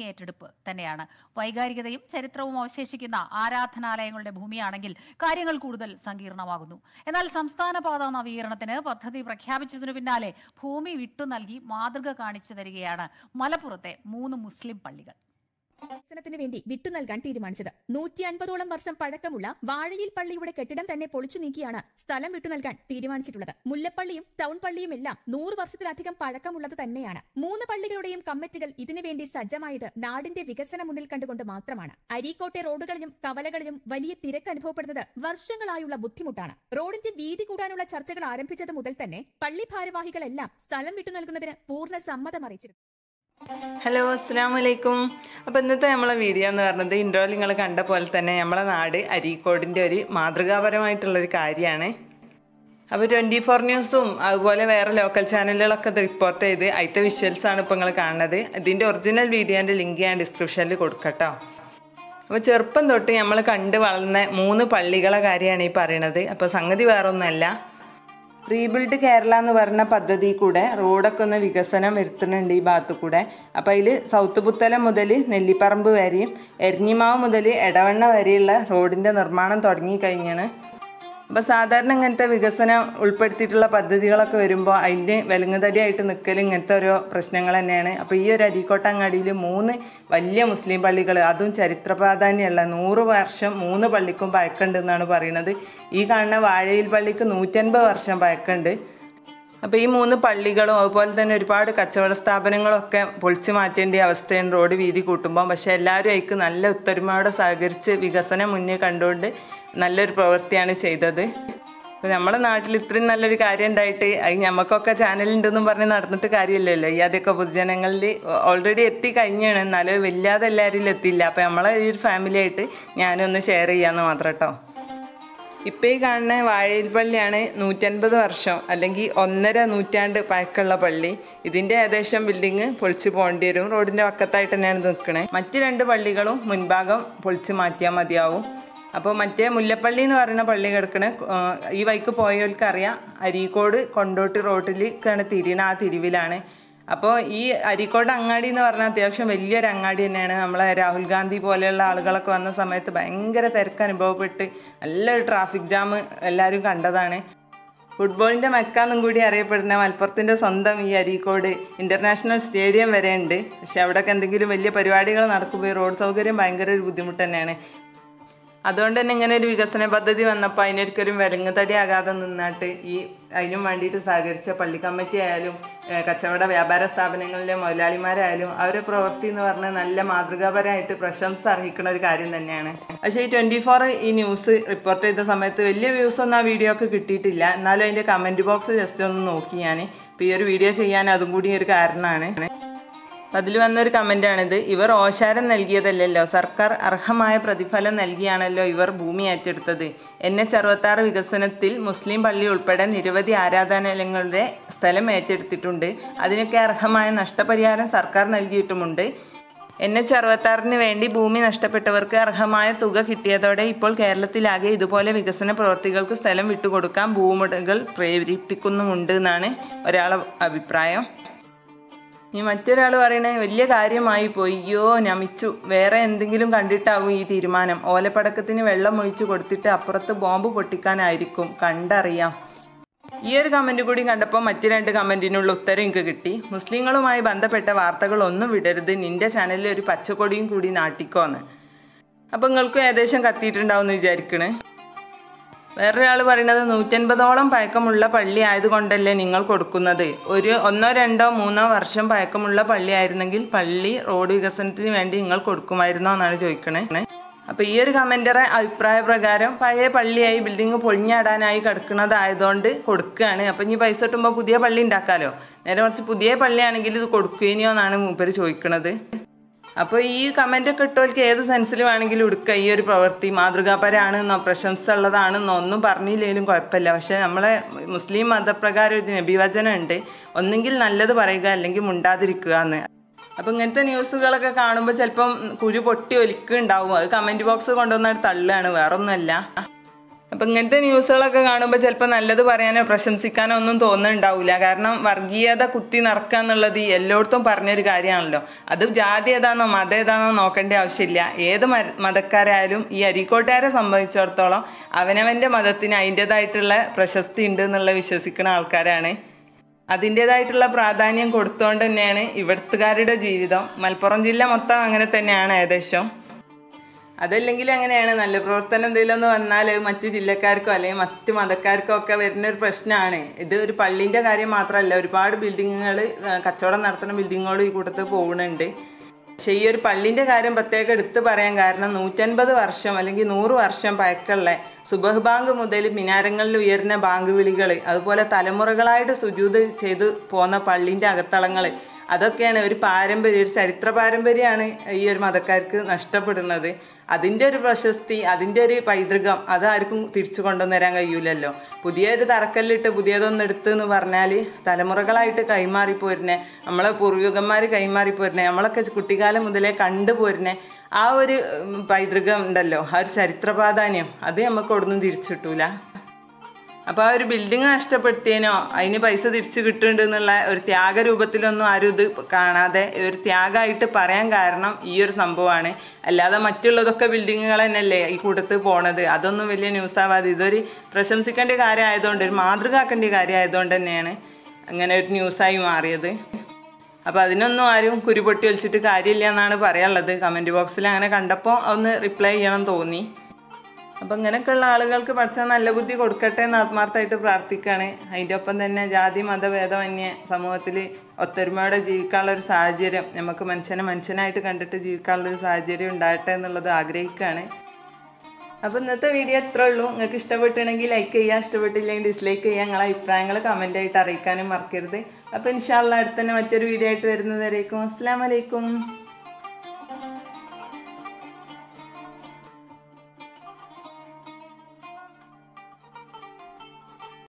ഏറ്റെടുപ്പ് തന്നെയാണ് വൈകാരികതയും ചരിത്രവും അവശേഷിക്കുന്ന ആരാധനാലയങ്ങളുടെ ഭൂമിയാണെങ്കിൽ കാര്യങ്ങൾ കൂടുതൽ സങ്കീർണമാകുന്നു എന്നാൽ സംസ്ഥാന പാത നവീകരണത്തിന് പദ്ധതി പ്രഖ്യാപിച്ചതിനു പിന്നാലെ ഭൂമി വിട്ടു നൽകി മാതൃക കാണിച്ചു തരികയാണ് മലപ്പുറത്തെ മൂന്ന് മുസ്ലിം പള്ളികൾ വികസനത്തിന് വേണ്ടി വിട്ടു നൽകാൻ തീരുമാനിച്ചത് നൂറ്റി അൻപതോളം വർഷം പഴക്കമുള്ള വാഴയിൽ പള്ളിയുടെ കെട്ടിടം തന്നെ പൊളിച്ചു നീക്കിയാണ് സ്ഥലം വിട്ടു നൽകാൻ തീരുമാനിച്ചിട്ടുള്ളത് മുല്ലപ്പള്ളിയും ടൗൺ പള്ളിയും എല്ലാം നൂറ് വർഷത്തിലധികം പഴക്കമുള്ളത് തന്നെയാണ് മൂന്ന് പള്ളികളുടെയും കമ്മിറ്റികൾ ഇതിനുവേണ്ടി സജ്ജമായത് നാടിന്റെ വികസനം മുന്നിൽ കണ്ടുകൊണ്ട് മാത്രമാണ് അരീക്കോട്ടെ റോഡുകളിലും കവലകളിലും വലിയ തിരക്ക് അനുഭവപ്പെടുന്നത് വർഷങ്ങളായുള്ള ബുദ്ധിമുട്ടാണ് റോഡിന്റെ വീതി കൂടാനുള്ള ചർച്ചകൾ ആരംഭിച്ചത് മുതൽ തന്നെ പള്ളി ഭാരവാഹികളെല്ലാം സ്ഥലം വിട്ടു നൽകുന്നതിന് പൂർണ്ണ സമ്മതം അറിയിച്ചിരുന്നു ഹലോ അസ്സാം വലൈക്കും അപ്പോൾ ഇന്നത്തെ നമ്മളെ വീഡിയോ എന്ന് പറയുന്നത് ഇൻട്രോ നിങ്ങൾ കണ്ട പോലെ തന്നെ നമ്മളെ നാട് അരീക്കോടിൻ്റെ ഒരു മാതൃകാപരമായിട്ടുള്ളൊരു കാര്യമാണ് അപ്പോൾ ട്വൻറ്റി ഫോർ ന്യൂസും അതുപോലെ വേറെ ലോക്കൽ ചാനലുകളൊക്കെ ഇത് റിപ്പോർട്ട് ചെയ്ത് അതിൻ്റെ വിഷ്വൽസാണ് ഇപ്പോൾ നിങ്ങൾ കാണുന്നത് ഇതിൻ്റെ ഒറിജിനൽ വീഡിയോൻ്റെ ലിങ്ക് ഞാൻ ഡിസ്ക്രിപ്ഷനിൽ കൊടുക്കട്ടോ അപ്പോൾ ചെറുപ്പം തൊട്ട് നമ്മൾ കണ്ട് വളർന്ന മൂന്ന് പള്ളികളെ കാര്യമാണ് ഈ പറയണത് അപ്പോൾ സംഗതി വേറൊന്നുമല്ല റീബിൽഡ് കേരള എന്ന് പറഞ്ഞ പദ്ധതി കൂടെ റോഡൊക്കെ ഒന്ന് വികസനം വരുത്തുന്നുണ്ട് ഈ ഭാഗത്തു കൂടെ അപ്പോൾ അതിൽ സൗത്ത് പുത്തലം മുതൽ നെല്ലിപ്പറമ്പ് വരെയും എരഞ്ഞിമാവ് മുതൽ എടവണ്ണ വരെയുള്ള റോഡിൻ്റെ നിർമ്മാണം തുടങ്ങി കഴിഞ്ഞാണ് അപ്പോൾ സാധാരണ ഇങ്ങനത്തെ വികസനം ഉൾപ്പെടുത്തിയിട്ടുള്ള പദ്ധതികളൊക്കെ വരുമ്പോൾ അതിൻ്റെ വിലങ്ങുതടിയായിട്ട് നിൽക്കൽ ഇങ്ങനത്തെ ഓരോ പ്രശ്നങ്ങൾ തന്നെയാണ് അപ്പോൾ ഈ ഒരു അരീക്കോട്ടങ്ങാടിയിൽ മൂന്ന് വലിയ മുസ്ലിം പള്ളികൾ അതും ചരിത്ര പ്രാധാന്യമുള്ള നൂറ് വർഷം മൂന്ന് പള്ളിക്കും പഴക്കമുണ്ട് എന്നാണ് പറയുന്നത് ഈ കാണുന്ന വാഴയിൽ പള്ളിക്ക് നൂറ്റൻപത് വർഷം പഴക്കമുണ്ട് അപ്പോൾ ഈ മൂന്ന് പള്ളികളും അതുപോലെ തന്നെ ഒരുപാട് കച്ചവട സ്ഥാപനങ്ങളൊക്കെ പൊളിച്ചു മാറ്റേണ്ട അവസ്ഥയാണ് റോഡ് വീതി കൂട്ടുമ്പോൾ പക്ഷേ എല്ലാവരും അതിക്ക് നല്ല ഒത്തൊരുമയോടെ സഹകരിച്ച് വികസനം മുന്നേ കണ്ടുകൊണ്ട് നല്ലൊരു പ്രവൃത്തിയാണ് ചെയ്തത് അപ്പോൾ നമ്മുടെ നാട്ടിൽ ഇത്രയും നല്ലൊരു കാര്യം ഉണ്ടായിട്ട് അത് നമുക്കൊക്കെ ചാനലുണ്ടെന്നും പറഞ്ഞ് നടന്നിട്ട് കാര്യമില്ലല്ലോ ഈ അതൊക്കെ പൊതുജനങ്ങളിൽ ഓൾറെഡി എത്തി കഴിഞ്ഞാണ് എന്നാലും വല്ലാതെ എല്ലാവരിലും എത്തിയില്ല അപ്പോൾ നമ്മളെ ഈ ഒരു ഫാമിലി ആയിട്ട് ഞാനൊന്ന് ഷെയർ ചെയ്യാമെന്ന് മാത്രം കേട്ടോ ഇപ്പോൾ ഈ കാണുന്ന വാഴയിൽ പള്ളിയാണ് നൂറ്റൻപത് വർഷം അല്ലെങ്കിൽ ഒന്നര നൂറ്റാണ്ട് പഴക്കമുള്ള പള്ളി ഇതിൻ്റെ ഏകദേശം ബിൽഡിങ് പൊളിച്ച് പോകേണ്ടി വരും റോഡിൻ്റെ പക്കത്തായിട്ട് തന്നെയാണ് നിൽക്കണേ മറ്റ് രണ്ട് പള്ളികളും മുൻഭാഗം പൊളിച്ച് മാറ്റിയാൽ മതിയാവും അപ്പോൾ മറ്റേ മുല്ലപ്പള്ളി എന്ന് പറയുന്ന പള്ളി കിടക്കണ ഈ വൈക്ക് പോയവർക്കറിയാം അരീക്കോട് കൊണ്ടോട്ടി റോഡിലേക്കാണ് തിരിയണ ആ തിരിവിലാണ് അപ്പോൾ ഈ അരീക്കോട് അങ്ങാടി എന്ന് പറഞ്ഞാൽ അത്യാവശ്യം വലിയൊരു അങ്ങാടി തന്നെയാണ് നമ്മളെ രാഹുൽ ഗാന്ധി പോലെയുള്ള ആളുകളൊക്കെ വന്ന സമയത്ത് ഭയങ്കര തിരക്ക് അനുഭവപ്പെട്ട് നല്ലൊരു ട്രാഫിക് ജാം എല്ലാവരും കണ്ടതാണ് ഫുട്ബോളിൻ്റെ മെക്കാന്നും കൂടി അറിയപ്പെടുന്ന മലപ്പുറത്തിൻ്റെ സ്വന്തം ഈ അരീക്കോട് ഇൻ്റർനാഷണൽ സ്റ്റേഡിയം വരെ ഉണ്ട് പക്ഷെ അവിടെയൊക്കെ എന്തെങ്കിലും വലിയ പരിപാടികൾ നടക്കുമ്പോൾ റോഡ് സൗകര്യം ഭയങ്കര ഒരു ബുദ്ധിമുട്ട് തന്നെയാണ് അതുകൊണ്ട് തന്നെ ഇങ്ങനെ ഒരു വികസന പദ്ധതി വന്നപ്പോൾ അതിനൊരിക്കലും വിലങ്ങുതടി ആകാതെ നിന്നിട്ട് ഈ അതിനും വേണ്ടിയിട്ട് സഹകരിച്ച പള്ളി കമ്മിറ്റി ആയാലും ഏഹ് കച്ചവട വ്യാപാര സ്ഥാപനങ്ങളിലെ മുതലാളിമാരായാലും അവരുടെ പ്രവൃത്തി എന്ന് പറഞ്ഞാൽ നല്ല മാതൃകാപരമായിട്ട് പ്രശംസ അർഹിക്കുന്ന ഒരു കാര്യം തന്നെയാണ് പക്ഷേ ഈ ട്വൻറ്റി ഫോർ ഈ ന്യൂസ് റിപ്പോർട്ട് ചെയ്ത സമയത്ത് വലിയ വ്യൂസ് ഒന്നും ആ വീഡിയോക്ക് കിട്ടിയിട്ടില്ല എന്നാലും അതിൻ്റെ കമൻറ്റ് ബോക്സ് ജസ്റ്റ് ഒന്ന് നോക്കി ഞാൻ ഇപ്പോൾ ഈ ഒരു വീഡിയോ ചെയ്യാൻ അതും കൂടി ഒരു കാരണമാണ് അതിൽ വന്നൊരു കമൻ്റാണിത് ഇവർ ഓശാരം നൽകിയതല്ലല്ലോ സർക്കാർ അർഹമായ പ്രതിഫലം നൽകിയാണല്ലോ ഇവർ ഭൂമി ഏറ്റെടുത്തത് എൻ എച്ച് അറുപത്താറ് വികസനത്തിൽ മുസ്ലിം പള്ളി ഉൾപ്പെടെ നിരവധി ആരാധനാലയങ്ങളുടെ സ്ഥലം ഏറ്റെടുത്തിട്ടുണ്ട് അതിനൊക്കെ അർഹമായ നഷ്ടപരിഹാരം സർക്കാർ നൽകിയിട്ടുമുണ്ട് എൻ എച്ച് അറുപത്താറിന് വേണ്ടി ഭൂമി നഷ്ടപ്പെട്ടവർക്ക് അർഹമായ തുക കിട്ടിയതോടെ ഇപ്പോൾ കേരളത്തിലാകെ ഇതുപോലെ വികസന പ്രവൃത്തികൾക്ക് സ്ഥലം വിട്ടുകൊടുക്കാൻ ഭൂമുടകൾ പ്രേരിപ്പിക്കുന്നുമുണ്ട് എന്നാണ് ഒരാളെ അഭിപ്രായം ഇനി മറ്റൊരാൾ പറയണേ വലിയ കാര്യമായി പോയി അയ്യോ നമിച്ചു വേറെ എന്തെങ്കിലും കണ്ടിട്ടാകും ഈ തീരുമാനം ഓലപ്പടക്കത്തിന് വെള്ളം ഒഴിച്ചു കൊടുത്തിട്ട് അപ്പുറത്ത് ബോംബ് പൊട്ടിക്കാനായിരിക്കും കണ്ടറിയാം ഈ ഒരു കമൻറ്റ് കൂടി കണ്ടപ്പോൾ മറ്റു രണ്ട് കമൻറ്റിനുള്ള ഉത്തരം എനിക്ക് കിട്ടി മുസ്ലിങ്ങളുമായി ബന്ധപ്പെട്ട വാർത്തകൾ ഒന്നും വിടരുത് നിന്റെ ചാനലിൽ ഒരു പച്ചക്കൊടിയും കൂടി നാട്ടിക്കോന്ന് അപ്പം നിങ്ങൾക്കും ഏകദേശം കത്തിയിട്ടുണ്ടാവും എന്ന് വിചാരിക്കണേ വേറൊരാൾ പറയുന്നത് നൂറ്റൻപതോളം പഴക്കമുള്ള പള്ളി ആയതുകൊണ്ടല്ലേ നിങ്ങൾ കൊടുക്കുന്നത് ഒരു ഒന്നോ രണ്ടോ മൂന്നോ വർഷം പഴക്കമുള്ള പള്ളി ആയിരുന്നെങ്കിൽ പള്ളി റോഡ് വികസനത്തിന് വേണ്ടി നിങ്ങൾ കൊടുക്കുമായിരുന്നോ എന്നാണ് ചോദിക്കണേ അപ്പോൾ ഈ ഒരു കമൻറ്ററെ അഭിപ്രായ പ്രകാരം പഴയ പള്ളിയായി ബിൽഡിംഗ് പൊളിഞ്ഞാടാനായി കിടക്കുന്നതായതുകൊണ്ട് കൊടുക്കുകയാണ് അപ്പം ഇനി പൈസ കിട്ടുമ്പോൾ പുതിയ പള്ളി ഉണ്ടാക്കാമല്ലോ നേരെ മറിച്ച് പുതിയ പള്ളിയാണെങ്കിൽ ഇത് കൊടുക്കുകയോ എന്നാണ് മൂപ്പര് ചോദിക്കണത് അപ്പോൾ ഈ കമൻ്റ് ഒക്കെ ഇട്ടവർക്ക് ഏത് സെൻസിൽ വേണമെങ്കിലും എടുക്കുക ഈ ഒരു പ്രവൃത്തി മാതൃകാപരാണെന്നോ പ്രശംസ ഉള്ളതാണെന്നോ ഒന്നും പറഞ്ഞില്ലെങ്കിലും കുഴപ്പമില്ല പക്ഷേ നമ്മളെ മുസ്ലിം മതപ്രകാരം ഒരു നബിവചനം ഉണ്ട് ഒന്നെങ്കിൽ നല്ലത് പറയുക അല്ലെങ്കിൽ മുണ്ടാതിരിക്കുക എന്ന് അപ്പോൾ ഇങ്ങനത്തെ ന്യൂസുകളൊക്കെ കാണുമ്പോൾ ചിലപ്പം കുരു പൊട്ടി ഒലിക്കുണ്ടാവും അത് കമൻറ്റ് ബോക്സ് കൊണ്ടുവന്നിട്ട് തള്ളുകയാണ് വേറൊന്നുമല്ല അപ്പം ഇങ്ങനത്തെ ന്യൂസുകളൊക്കെ കാണുമ്പോൾ ചിലപ്പോൾ നല്ലത് പറയാനോ പ്രശംസിക്കാനോ ഒന്നും തോന്നുന്നുണ്ടാവില്ല കാരണം വർഗീയത കുത്തി നിറക്കുക എന്നുള്ളത് ഈ എല്ലായിടത്തും പറഞ്ഞൊരു കാര്യമാണല്ലോ അത് ജാതി ഏതാണോ മതം ഏതാണോ നോക്കേണ്ട ആവശ്യമില്ല ഏത് മര- മതക്കാരായാലും ഈ അരീക്കോട്ടുകാരെ സംബന്ധിച്ചിടത്തോളം അവനവൻ്റെ മതത്തിന് അതിൻ്റെതായിട്ടുള്ള പ്രശസ്തി ഉണ്ട് എന്നുള്ള വിശ്വസിക്കുന്ന ആൾക്കാരാണ് അതിൻ്റെതായിട്ടുള്ള പ്രാധാന്യം കൊടുത്തുകൊണ്ട് തന്നെയാണ് ഇവിടുത്തുകാരുടെ ജീവിതം മലപ്പുറം ജില്ല മൊത്തം അങ്ങനെ തന്നെയാണ് ഏകദേശം അതല്ലെങ്കിൽ അങ്ങനെയാണ് നല്ല പ്രവർത്തനം എന്തെങ്കിലും എന്ന് വന്നാൽ മറ്റു ജില്ലക്കാർക്കോ അല്ലെങ്കിൽ മറ്റു മതക്കാർക്കോ ഒക്കെ വരുന്ന ഒരു പ്രശ്നമാണ് ഇത് ഒരു പള്ളീൻ്റെ കാര്യം മാത്രമല്ല ഒരുപാട് ബിൽഡിങ്ങുകൾ കച്ചവടം നടത്തുന്ന ബിൽഡിങ്ങുകൾ ഈ കൂട്ടത്തിൽ പോകുന്നുണ്ട് പക്ഷേ ഈ ഒരു പള്ളിൻ്റെ കാര്യം പ്രത്യേകം എടുത്തു പറയാൻ കാരണം നൂറ്റൻപത് വർഷം അല്ലെങ്കിൽ നൂറ് വർഷം പഴക്കമുള്ള സുബഹ് ബാങ്ക് മുതൽ മിനാരങ്ങളിൽ ഉയരുന്ന ബാങ്ക് വിളികൾ അതുപോലെ തലമുറകളായിട്ട് സുജൂത് ചെയ്ത് പോന്ന പള്ളിൻ്റെ അകത്തളങ്ങൾ അതൊക്കെയാണ് ഒരു പാരമ്പര്യം ഒരു ചരിത്ര പാരമ്പര്യമാണ് ഈ ഒരു മതക്കാർക്ക് നഷ്ടപ്പെടുന്നത് അതിൻ്റെ ഒരു പ്രശസ്തി അതിൻ്റെ ഒരു പൈതൃകം അതാർക്കും തിരിച്ചു കൊണ്ടുവന്ന് തരാൻ കഴിയൂലല്ലോ പുതിയൊരു തറക്കല്ലിട്ട് പുതിയതൊന്നും എടുത്ത് എന്ന് പറഞ്ഞാൽ തലമുറകളായിട്ട് കൈമാറി പോരുന്നേ നമ്മളെ പൂർവികന്മാർ കൈമാറി പോരുന്നേ നമ്മളൊക്കെ കുട്ടിക്കാലം മുതലേ കണ്ടു പോരുന്നേ ആ ഒരു ഉം, പൈതൃകം ഉണ്ടല്ലോ ആ ഒരു ചരിത്ര പ്രാധാന്യം അത് നമുക്ക് ഒടൊന്നും തിരിച്ചിട്ടൂല അപ്പോൾ ആ ഒരു ബിൽഡിംഗ് നഷ്ടപ്പെടുത്തിയതിനോ അതിന് പൈസ തിരിച്ചു കിട്ടുന്നുണ്ട് എന്നുള്ള ഒരു ത്യാഗ രൂപത്തിലൊന്നും ആരും ഇത് കാണാതെ ഒരു ത്യാഗമായിട്ട് പറയാൻ കാരണം ഈ ഒരു സംഭവമാണ് അല്ലാതെ മറ്റുള്ളതൊക്കെ ബിൽഡിങ്ങുകൾ തന്നെയല്ലേ ഈ കൂട്ടത്തിൽ പോണത് അതൊന്നും വലിയ ന്യൂസ് ആവാതെ ഇതൊരു പ്രശംസിക്കേണ്ട കാര്യമായതുകൊണ്ട് ഒരു മാതൃകാക്കേണ്ട കാര്യമായതുകൊണ്ട് തന്നെയാണ് അങ്ങനെ ഒരു ന്യൂസായി മാറിയത് അപ്പോൾ അതിനൊന്നും ആരും കുരുപൊട്ടി വലിച്ചിട്ട് കാര്യമില്ല എന്നാണ് പറയാനുള്ളത് കമൻറ്റ് ബോക്സിൽ അങ്ങനെ കണ്ടപ്പോൾ ഒന്ന് റിപ്ലൈ ചെയ്യണം തോന്നി അപ്പം ഇങ്ങനെയൊക്കെയുള്ള ആളുകൾക്ക് പഠിച്ച നല്ല ബുദ്ധി കൊടുക്കട്ടെ എന്ന് ആത്മാർത്ഥമായിട്ട് പ്രാർത്ഥിക്കുകയാണ് അതിൻ്റെ ഒപ്പം തന്നെ ജാതി മതഭേദമന്യേ സമൂഹത്തിൽ ഒത്തൊരുമയോടെ ജീവിക്കാനുള്ള ഒരു സാഹചര്യം നമുക്ക് മനുഷ്യനെ മനുഷ്യനായിട്ട് കണ്ടിട്ട് ജീവിക്കാനുള്ള ഒരു സാഹചര്യം ഉണ്ടാകട്ടെ എന്നുള്ളത് ആഗ്രഹിക്കുകയാണ് അപ്പോൾ ഇന്നത്തെ വീഡിയോ എത്ര ഉള്ളൂ നിങ്ങൾക്ക് ഇഷ്ടപ്പെട്ടുണ്ടെങ്കിൽ ലൈക്ക് ചെയ്യുക ഇഷ്ടപ്പെട്ടില്ലെങ്കിൽ ഡിസ്ലൈക്ക് ചെയ്യുക നിങ്ങളെ അഭിപ്രായങ്ങൾ കമൻ്റായിട്ട് അറിയിക്കാനും മറക്കരുത് അപ്പോൾ ഇൻഷാല്ല അടുത്ത് തന്നെ മറ്റൊരു വീഡിയോ ആയിട്ട് വരുന്നത് വരേക്കും അസ്സാം വലൈക്കും